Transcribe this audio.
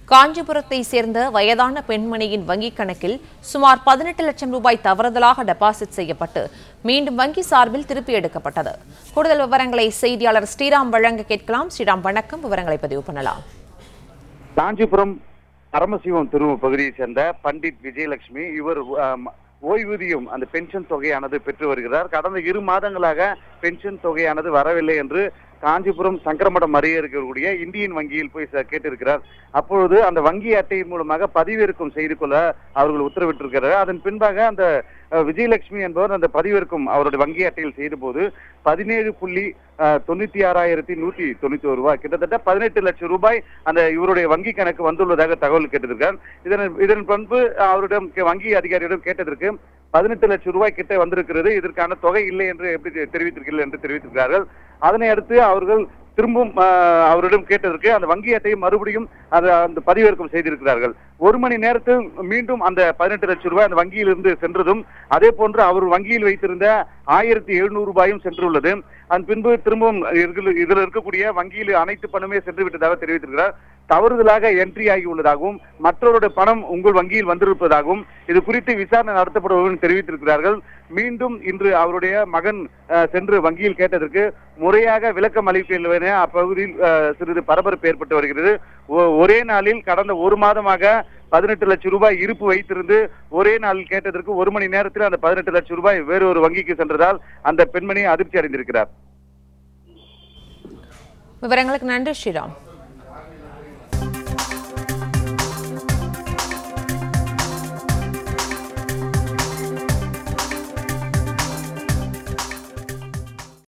காஞ்சிபுரத்தை சேர்ந்த வயதான பெண்மணியின் வங்கிக் கணக்கில் சுமார் பதினெட்டு லட்சம் ரூபாய் தவறுதலாக டெபாசிட் செய்யப்பட்டு மீண்டும் வங்கி சார்பில் திருப்பி எடுக்கப்பட்டது கூடுதல் விவரங்களை செய்தியாளர் ஸ்ரீராம் வழங்க கேட்கலாம் ஸ்ரீராம் வணக்கம் விவரங்களை பதிவு பண்ணலாம் காஞ்சிபுரம் பரமசிவம் தெரு பகுதியைச் சேர்ந்த பண்டிட் விஜயலட்சுமி இவர் ஆம், ஓய்வூதியம் அந்த பென்ஷன் தொகையானது பெற்று வருகிறார் கடந்த இரு மாதங்களாக பென்ஷன் தொகையானது வரவில்லை என்று காஞ்சிபுரம் சங்கரமடம் அருகே இருக்கக்கூடிய இந்தியன் வங்கியில் போய் ச- கேட்டிருக்கிறார் அப்பொழுது அந்த வங்கி அட்டையின் மூலமாக பதிவிறக்கம் செய்து கொள்ள அவர்கள் உத்தரவிட்டிருக்கிறார் அதன் பின்பாக அந்த அஹ், விஜயலட்சுமி என்பவர் அந்த பதிவிறக்கம் அவருடைய வங்கி அட்டையில் செய்த போது பதினேழு புள்ளி அஹ், தொண்ணூத்தி ஆறாயிரத்தி நூத்தி தொண்ணூத்தி ஒரு ரூபாய் கிட்டத்தட்ட பதினெட்டு லட்சம் ரூபாய் அந்த இவருடைய வங்கி கணக்கு வந்துள்ளதாக தகவல் கேட்டிருக்கார் இதன் இதன் பண்பு அவரிடம் கே- வங்கி அதிகாரியிடம் கேட்டதற்கு பதினெட்டு லட்சம் ரூபாய் கிட்ட வந்திருக்கிறது இதற்கான தொகை இல்லை என்று எப்படி தெ- தெரிவித்திருக்கிறீர்கள் என்று தெரிவித்திருக்கிறார்கள் அதனை அடுத்து அவர்கள் திரும்பவும் ஆஹ், அவரிடம் கேட்டதற்கு அந்த வங்கி அட்டையை மறுபடியும் அதை அந்த பதிவிறக்கம் செய்திருக்கிறார்கள் ஒரு மணி நேரத்தில் மீண்டும் அந்த பதினெட்டு லட்சம் ரூபாய் அந்த வங்கியிலிருந்து சென்றதும் அதே போன்று அவர் வங்கியில் வைத்திருந்த ஆயிரத்தி எழுநூறு ரூபாயும் சென்றுள்ளது அதன் பின்பு திரும்பவும் இதில் இதில் இருக்கக்கூடிய வங்கியில் அனைத்து பணமே சென்று விட்டதாக தெரிவித்திருக்கிறார் தவறுதலாக என்ட்ரி ஆகி உள்ளதாகவும் மற்றவருடைய பணம் உங்கள் வங்கியில் வந்திருப்பதாகவும் இது குறித்து விசாரணை நடத்தப்படுவதும் தெரிவித்திருக்கிறார்கள் மீண்டும் இன்று அவருடைய மகன் அஹ், சென்று வங்கியில் கேட்டதற்கு முறையாக விளக்கம் அளிக்கவில்லை என அப்பகுதியில் அஹ், சிறிது பரபரப்பு ஏற்பட்டு வருகிறது ஒ- ஒரே நாளில் கடந்த ஒரு மாதமாக பதினெட்டு லட்சம் ரூபாய் இருப்பு வைத்திருந்து ஒரே நாளில் கேட்டதற்கு ஒரு மணி நேரத்தில் அந்த பதினெட்டு லட்சம் ரூபாய் வேறு ஒரு வங்கிக்கு சென்றதால் அந்த பெண்மணி அதிர்ச்சி அடைந்திருக்கிறார் விவரங்களுக்கு நன்றி ஸ்ரீராம்